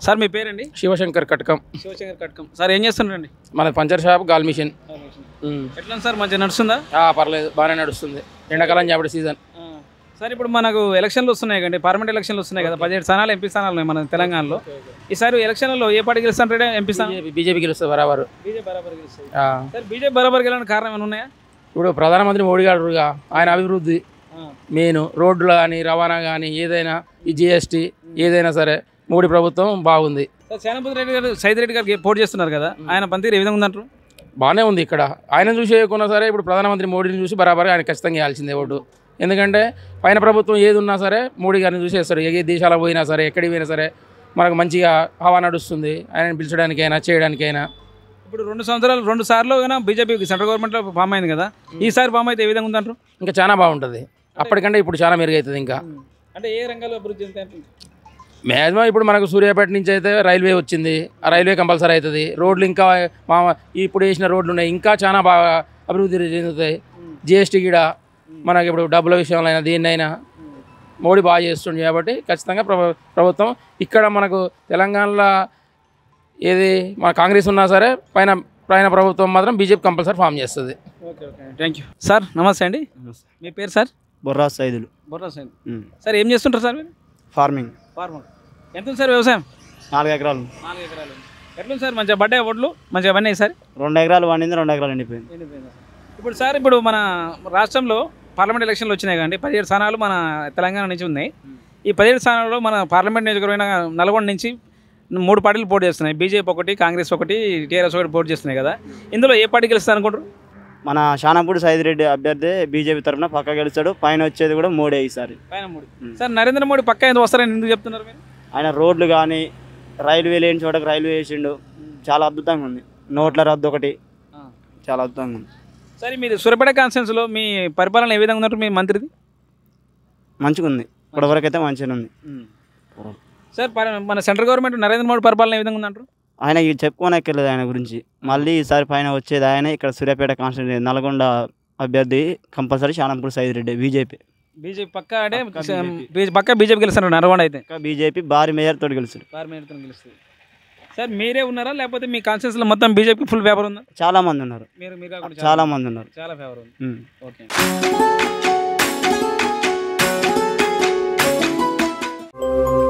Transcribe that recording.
Sir మీ పేరండి Shivashankar Katakam Shivashankar Katkam sir ఏం చేస్తున్నారండి మన పంచర్ షాప్ గాల్ మిషన్ ఎట్లా ఉంది సార్ మంచిగా నడుస్తుందా ఆ, పర్లేదు బాగానే నడుస్తుంది ఎండాకాలం చేపటి సీజన్ సార్ ఇప్పుడు మనకు ఎలక్షన్లు వస్తున్నాయి కండి పార్లమెంట్ ఎలక్షన్లు వస్తున్నాయి కదా పదిహేడు స్థానాలు ఎంపీ స్థానాలు ఉన్నాయి మన తెలంగాణలో ఈసారి ఎలక్షన్లలో ఏ పార్టీ గెలుస్తారంటే ఎంపీ స్థానం బీజేపీ బీజేపీ గెలుస్తుంది బరాబరు బీజేపీ బరాబర్ గెలుస్తుంది ఆ, సార్ బీజేపీ బరాబర్ గెలడానికి కారణం ఏమైనా ఉన్నాయా ఇప్పుడు ప్రధానమంత్రి మోడీ గారుగా ఆయన అభివృద్ధి మెయిన్ రోడ్లు కానీ రవాణా కానీ ఏదైనా ఈ జిఎస్టీ ఏదైనా సరే మోడీ ప్రభుత్వం బాగుంది సార్ సేనాపతి రెడ్డి గారు సైద్ రెడ్డి గారికి పోటీ చేస్తున్నారు కదా ఆయన పనితీరు ఏ విధంగా ఉందంటారు బాగానే ఉంది ఇక్కడ ఆయన చూసి వేయకున్నా సరే ఇప్పుడు ప్రధానమంత్రి మోడీని చూసి బరాబర్ ఆయన ఖచ్చితంగా వేయాల్సిందే ఓటు ఎందుకంటే పైన ప్రభుత్వం ఏది ఉన్నా సరే మోడీ గారిని చూసి వేస్తారు ఏ దేశాలకు పోయినా సరే ఎక్కడికి పోయినా సరే మనకు మంచిగా హవా నడుస్తుంది ఆయనని పిలిచడానికైనా చేయడానికైనా ఇప్పుడు రెండు సంవత్సరాలు రెండు సార్లు అయినా బీజేపీ సెంట్రల్ గవర్నమెంట్లో ఫామ్ అయింది కదా ఈసారి ఫామ్ అయితే ఏ విధంగా ఉందంటారు ఇంకా చాలా బాగుంటుంది అప్పటికంటే ఇప్పుడు చాలా మెరుగవుతుంది ఇంకా అంటే ఏ రంగాల్లో అభివృద్ధి చెందుతాయి మ్యాక్సిమం ఇప్పుడు మనకు సూర్యాపేట నుంచి అయితే రైల్వే వచ్చింది ఆ రైల్వే కంపల్సరీ అవుతుంది రోడ్లు ఇంకా మా ఇప్పుడు వేసిన రోడ్లు ఉన్నాయి ఇంకా చాలా బాగా అభివృద్ధి చెందుతాయి జిఎస్టీ కూడా మనకి ఇప్పుడు డబ్బుల విషయంలో అయినా దేన్నైనా మోడీ బాగా చేస్తుంది కాబట్టి ఖచ్చితంగా ప్రభు ప్రభుత్వం ఇక్కడ మనకు తెలంగాణలో ఏది మన కాంగ్రెస్ ఉన్నా సరే పైన పైన ప్రభుత్వం మాత్రం బీజేపీ కంపల్సరీ ఫామ్ చేస్తుంది okay okay thank you sir నమస్తే అండి మీ పేరు sir Borra Saidulu Borra sir sir ఏం చేస్తుంటారు సార్ మీరు ఫార్మింగ్ ఫార్మర్ ఎంత ఉంది సార్ వ్యవసాయం నాలుగు ఎకరాలు నాలుగు ఎకరాలు ఎట్లుంది సార్ మంచిగా బడ్డే ఒడ్లు మంచిగా అవన్నీ సార్ రెండు ఎకరాలు పండింది రెండు ఎకరాలు ఎండిపోయింది ఇప్పుడు సార్ ఇప్పుడు మన రాష్ట్రంలో పార్లమెంట్ ఎలక్షన్లు వచ్చినాయి కానీ పదిహేడు స్థానాలు మన తెలంగాణ నుంచి ఉన్నాయి ఈ పదిహేడు స్థానాల్లో మన పార్లమెంట్ నియోజకవర్గమైన నల్గొండ నుంచి మూడు పార్టీలు పోటీ చేస్తున్నాయి బీజేపీ ఒకటి కాంగ్రెస్ ఒకటి టీఆర్ఎస్ ఒకటి పోటీ చేస్తున్నాయి కదా ఇందులో ఏ పార్టీ గెలుస్తారు అనుకుంటారు మన షానాపూడి సైదిరెడ్డి అభ్యర్థి బీజేపీ తరఫున పక్క గెలుస్తాడు పైన వచ్చేది కూడా మోడీ ఈసారి పైన మూడు సార్ నరేంద్ర మోడీ పక్క ఎందుకు వస్తారని ఎందుకు చెప్తున్నారు మీరు ఆయన రోడ్లు కానీ రైల్వే లేని చోటకి రైల్వే వేసిండు చాలా అద్భుతంగా ఉంది నోట్ల రద్దు ఒకటి చాలా అద్భుతంగా ఉంది సరే మీది సూర్యపేట కాన్స్టిట్యూన్సీలో మీ పరిపాలన ఏ విధంగా ఉన్నట్టు మీ మంత్రిది మంచిగా ఉంది ఇప్పటివరకు అయితే మంచిగా ఉంది సార్ పర- మన సెంట్రల్ గవర్నమెంట్ నరేంద్ర మోడీ పరిపాలన ఏ విధంగా ఉందంటారు ఆయన ఇది చెప్పుకోనక్కర్లేదు ఆయన గురించి మళ్ళీ ఈసారి పైన వచ్చేది ఆయన ఇక్కడ సూర్యాపేట కాన్స్టిట్యూన్సీ నల్గొండ అభ్యర్థి compulsory Shanampudi Saidireddy BJP BJP పక్క అంటే పక్కా BJP. బీ- పక్క బీజేపీ గెలుస్తారు నల్గొండ అయితే ఇంకా బీజేపీ భారీ మేయర్ తోటి గెలుస్తాడు పార్లమెంట్తో గెలుస్తుంది సార్ మీరే ఉన్నారా లేకపోతే మీ కాన్స్టిట్యూన్సీలో మొత్తం బీజేపీ ఫుల్ ఫేవర్ ఉందా చాలా మంది ఉన్నారు మీరు మీరు కాకుండా చాలా మంది ఉన్నారు చాలా ఫేవర్ ఉంది ఉమ్. ఓకే